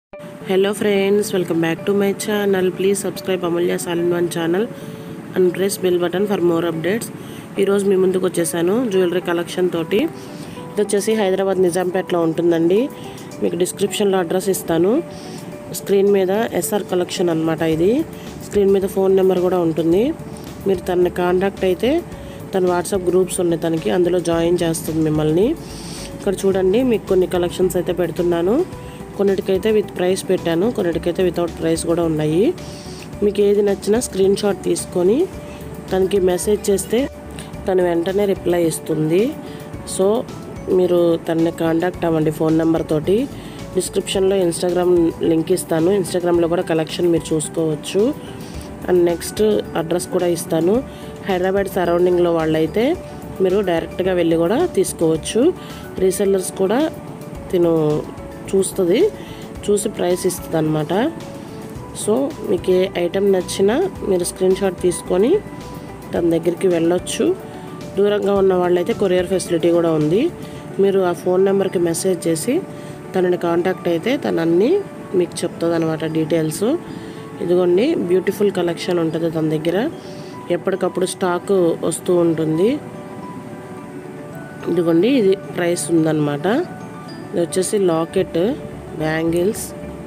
hello friends welcome back to my channel please subscribe Amulya సాలిన్ one channel and press bell button for more updates ఈరోజు మీ ముందుకు వచ్చేసాను jewellery collection తోటి ఇది వచ్చేసి హైదరాబాద్ నిజాంపేటలో ఉంటుందండి మీకు డిస్క్రిప్షన్లో అడ్రస్ ఇస్తాను స్క్రీన్ మీద ఎస్ఆర్ కలెక్షన్ అనమాట ఇది స్క్రీన్ మీద ఫోన్ నెంబర్ కూడా ఉంటుంది మీరు తనని కాంటాక్ట్ అయితే తన వాట్సాప్ గ్రూప్స్ ఉన్నాయి తనకి అందులో జాయిన్ చేస్తుంది మిమ్మల్ని ఇక్కడ చూడండి మీకు కొన్ని కలెక్షన్స్ అయితే పెడుతున్నాను కొన్నిటికైతే విత్ ప్రైస్ పెట్టాను కొన్నిటికైతే వితౌట్ ప్రైస్ కూడా ఉన్నాయి మీకు ఏది నచ్చినా స్క్రీన్ షాట్ తీసుకొని తనకి మెసేజ్ చేస్తే తను వెంటనే రిప్లై ఇస్తుంది సో మీరు తనని కాంటాక్ట్ అవ్వండి ఫోన్ నెంబర్ తోటి డిస్క్రిప్షన్లో ఇన్స్టాగ్రామ్ లింక్ ఇస్తాను ఇన్స్టాగ్రామ్లో కూడా కలెక్షన్ మీరు చూసుకోవచ్చు అండ్ నెక్స్ట్ అడ్రస్ కూడా ఇస్తాను హైదరాబాద్ సరౌండింగ్లో వాళ్ళైతే మీరు డైరెక్ట్గా వెళ్ళి కూడా తీసుకోవచ్చు రీసెల్లర్స్ కూడా తిను చూస్తుంది చూసి ప్రైస్ ఇస్తుంది అనమాట సో మీకు ఏ ఐటెం నచ్చినా మీరు స్క్రీన్ షాట్ తీసుకొని తన దగ్గరికి వెళ్ళొచ్చు దూరంగా ఉన్న వాళ్ళైతే కొరియర్ ఫెసిలిటీ కూడా ఉంది మీరు ఆ ఫోన్ నెంబర్కి మెసేజ్ చేసి తనని కాంటాక్ట్ అయితే తను అన్నీ మీకు చెప్తుంది అనమాట డీటెయిల్స్ ఇదిగోండి బ్యూటిఫుల్ కలెక్షన్ ఉంటుంది తన దగ్గర ఎప్పటికప్పుడు స్టాక్ వస్తూ ఉంటుంది ఇదిగోండి ఇది ప్రైస్ ఉందన్నమాట ఇది వచ్చేసి లాకెట్ బ్యాంగిల్స్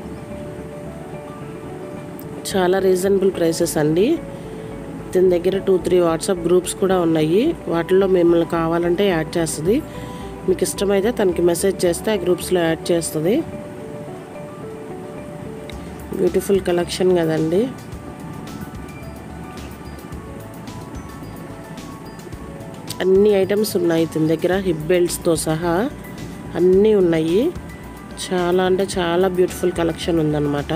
చాలా రీజనబుల్ ప్రైసెస్ అండి దీని దగ్గర టూ త్రీ వాట్సాప్ గ్రూప్స్ కూడా ఉన్నాయి వాటిల్లో మిమ్మల్ని కావాలంటే యాడ్ చేస్తుంది మీకు ఇష్టమైతే తనకి మెసేజ్ చేస్తే ఆ గ్రూప్స్లో యాడ్ చేస్తుంది బ్యూటిఫుల్ కలెక్షన్ కదండి అన్ని ఐటమ్స్ ఉన్నాయి దీని దగ్గర హిప్ బెల్ట్స్తో సహా అన్నీ ఉన్నాయి చాలా అంటే చాలా బ్యూటిఫుల్ కలెక్షన్ ఉందన్నమాట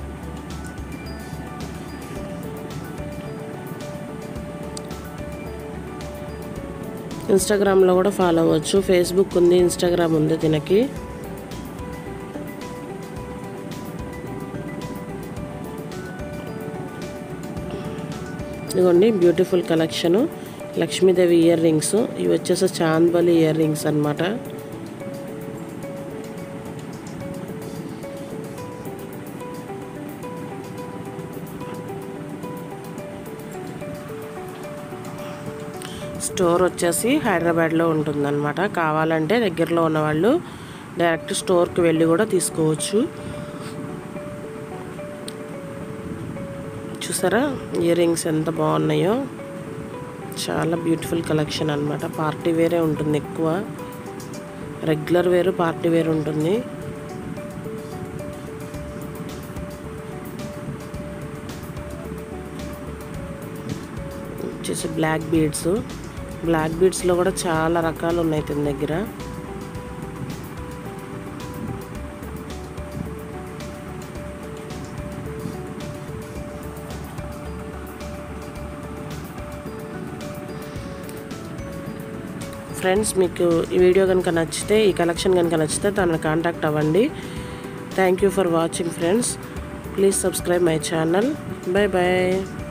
ఇన్స్టాగ్రామ్లో కూడా ఫాలో అవ్వచ్చు ఫేస్బుక్ ఉంది ఇన్స్టాగ్రామ్ ఉంది దీనికి ఇదిగోండి beautiful collection Lakshmidevi earrings ఇవి వచ్చేసి చాంద్బలి ఇయర్ రింగ్స్ అనమాట స్టోర్ వచ్చేసి హైదరాబాద్లో ఉంటుందన్నమాట కావాలంటే దగ్గరలో ఉన్నవాళ్ళు డైరెక్ట్ స్టోర్కి వెళ్ళి కూడా తీసుకోవచ్చు చూసారా ఇయర్ రింగ్స్ ఎంత బాగున్నాయో చాలా బ్యూటిఫుల్ కలెక్షన్ అనమాట పార్టీ వేరే ఉంటుంది ఎక్కువ రెగ్యులర్ వేరు పార్టీ వేర్ ఉంటుంది వచ్చేసి బ్లాక్ బీడ్స్ బ్లాక్ బీడ్స్లో కూడా చాలా రకాలు ఉన్నాయి తన దగ్గర ఫ్రెండ్స్ మీకు ఈ వీడియో కనుక నచ్చితే ఈ కలెక్షన్ కనుక నచ్చితే తనని కాంటాక్ట్ అవ్వండి thank you for watching friends please subscribe my channel bye bye